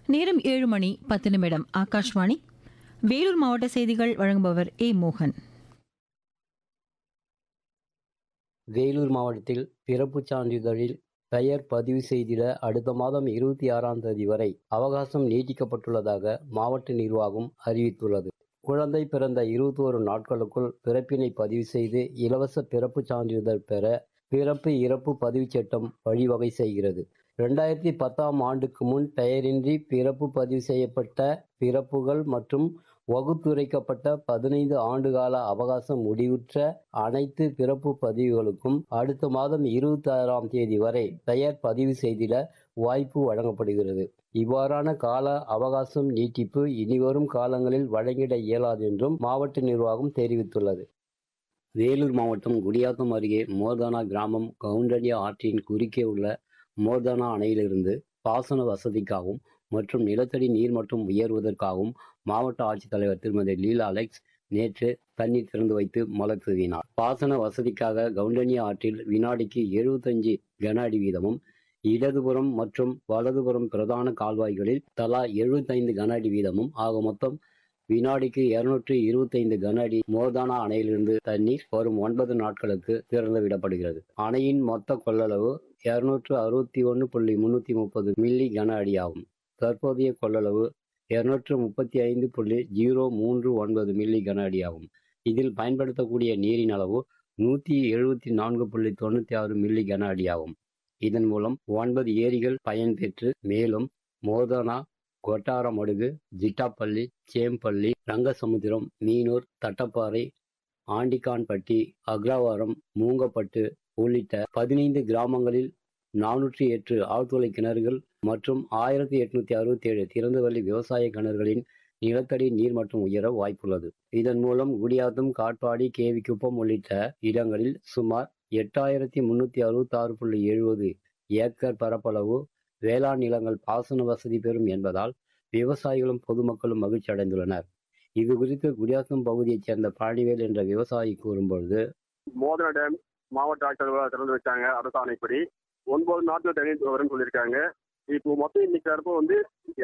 நேரம் ஏழு மணி பத்து நிமிடம் ஆகாஷ்வாணி வேலூர் மாவட்ட செய்திகள் வழங்குபவர் ஏ மோகன் வேலூர் மாவட்டத்தில் பிறப்புச் சான்றிதழில் பெயர் பதிவு செய்திட அடுத்த மாதம் இருபத்தி ஆறாம் தேதி வரை அவகாசம் நீட்டிக்கப்பட்டுள்ளதாக மாவட்ட நிர்வாகம் அறிவித்துள்ளது குழந்தை பிறந்த இருபத்தோரு நாட்களுக்குள் பிறப்பினை பதிவு செய்து இலவச பிறப்புச் சான்றிதழ் பெற பிறப்பு இறப்பு பதிவுச் சட்டம் வழிவகை செய்கிறது ரெண்டாயிரத்தி பத்தாம் ஆண்டுக்கு முன் பெயரின்றி பிறப்பு பதிவு செய்யப்பட்ட பிறப்புகள் மற்றும் வகுத்துரைக்கப்பட்ட பதினைந்து ஆண்டுகால அவகாசம் முடிவுற்ற அனைத்து பிறப்பு பதிவுகளுக்கும் அடுத்த மாதம் இருபத்தி ஆறாம் தேதி வரை பெயர் பதிவு செய்திட வாய்ப்பு வழங்கப்படுகிறது இவ்வாறான கால அவகாசம் நீட்டிப்பு இனிவரும் காலங்களில் வழங்கிட இயலாது என்றும் மாவட்ட நிர்வாகம் தெரிவித்துள்ளது வேலூர் மாவட்டம் குடியாத்தம் அருகே மோர்தானா கிராமம் கவுண்டனியா ஆற்றின் குறுக்கே உள்ள மோர்தானா அணையிலிருந்து பாசன வசதிக்காகவும் மற்றும் நிலத்தடி நீர்மட்டம் உயர்வதற்காகவும் மாவட்ட ஆட்சித்தலைவர் திருமதி லீலா அலெக்ஸ் நேற்று தண்ணீர் திறந்து வைத்து மலர் தூவினார் பாசன வசதிக்காக கவுண்டனியா ஆற்றில் வினாடிக்கு எழுபத்தஞ்சு கன அடி வீதமும் இடதுபுறம் மற்றும் வலதுபுறம் பிரதான கால்வாய்களில் தலா எழுபத்தைந்து கன அடி வீதமும் ஆக மொத்தம் வினாடிக்கு இருநூற்று இருபத்தைந்து கன அடி மோர்தானா அணையிலிருந்து தண்ணீர் வரும் ஒன்பது நாட்களுக்கு திறந்து விடப்படுகிறது அணையின் மொத்த கொள்ளளவு இருநூற்று அறுபத்தி ஒன்று புள்ளி முன்னூற்றி முப்பது மில்லி கன அடி ஆகும் தற்போதைய கொள்ளளவு இருநூற்று முப்பத்தி ஐந்து புள்ளி ஜீரோ மூன்று ஒன்பது மில்லி கன அடி ஆகும் இதில் பயன்படுத்தக்கூடிய நீரின் அளவு நூற்றி எழுபத்தி நான்கு புள்ளி தொண்ணூற்றி ஆறு மில்லி கன அடி ஆகும் இதன் மூலம் ஒன்பது ஏரிகள் பயன்பெற்று மேலும் மோதனா கொட்டாரமடுகு ஜிட்டாப்பள்ளி சேம்பள்ளி ரங்கசமுத்திரம் மீனூர் தட்டப்பாறை ஆண்டிக்கான்பட்டி அக்ரவாரம் மூங்கப்பட்டு உள்ளிட்ட பதினைந்து கிராமங்களில் நானூற்றி எட்டு ஆழ்துளை கிணறுகள் மற்றும் ஆயிரத்தி எட்நூத்தி அறுபத்தி ஏழு திறந்தவெளி விவசாய கிணறுகளின் நிலத்தடி நீர்மட்டம் உயர வாய்ப்புள்ளது இதன் மூலம் குடியாத்தம் காட்பாடி கேவிக்குப்பம் உள்ளிட்ட இடங்களில் சுமார் எட்டாயிரத்தி முன்னூத்தி அறுபத்தி ஆறு புள்ளி எழுபது ஏக்கர் பரப்பளவு வேளாண் நிலங்கள் பாசன வசதி பெறும் என்பதால் விவசாயிகளும் பொதுமக்களும் மகிழ்ச்சி அடைந்துள்ளனர் இது குறித்து குடியாத்தம் பகுதியைச் சேர்ந்த பழனிவேல் என்ற விவசாயி கூறும்பொழுது மோதன டேம் மாவட்ட ஆட்சியர் திறந்து வச்சாங்க அரசாணைப்படி ஒன்பது நாட்கள் தண்ணீர் வரும்னு சொல்லியிருக்காங்க இப்போ மொத்தம் இன்னைக்கு வந்து